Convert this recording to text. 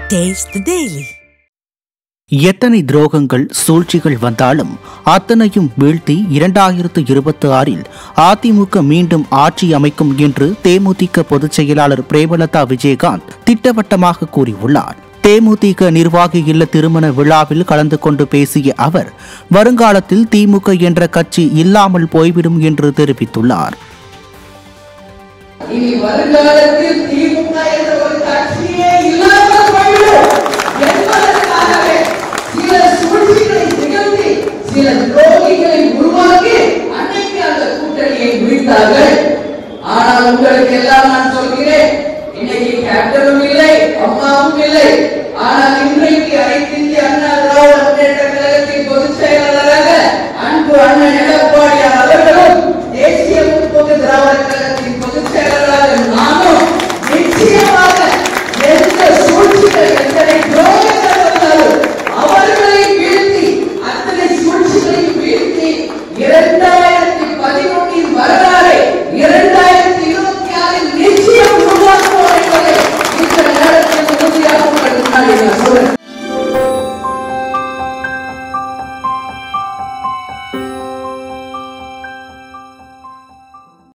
Taste the Daily. எத்தனை துரோகங்கள் சூழ்ச்சிகள் வந்தாலும் அத்தனையும் வீழ்த்தி இரண்டாயிரத்து இருபத்தி ஆறில் அதிமுக மீண்டும் ஆட்சி அமைக்கும் என்று தேமுதிக பொதுச் செயலாளர் பிரேமலதா விஜயகாந்த் திட்டவட்டமாக கூறியுள்ளார் தேமுதிக நிர்வாகி இல்ல திருமண விழாவில் கலந்து கொண்டு பேசிய அவர் வருங்காலத்தில் திமுக என்ற கட்சி இல்லாமல் போய்விடும் என்று தெரிவித்துள்ளார் இனி வருங்காலத்தில் திமுக என்ற ஒரு கட்சியே இல்லாமல் போய்விடும் என்பதற்காகவே சில சூழ்ச்சிகளை நிகழ்த்தி சில துரோகிகளை உருவாக்கி அன்னைக்கு அந்த கூட்டணியை வீழ்த்தார்கள் ஆனால் உங்களுக்கு எல்லாம் நான்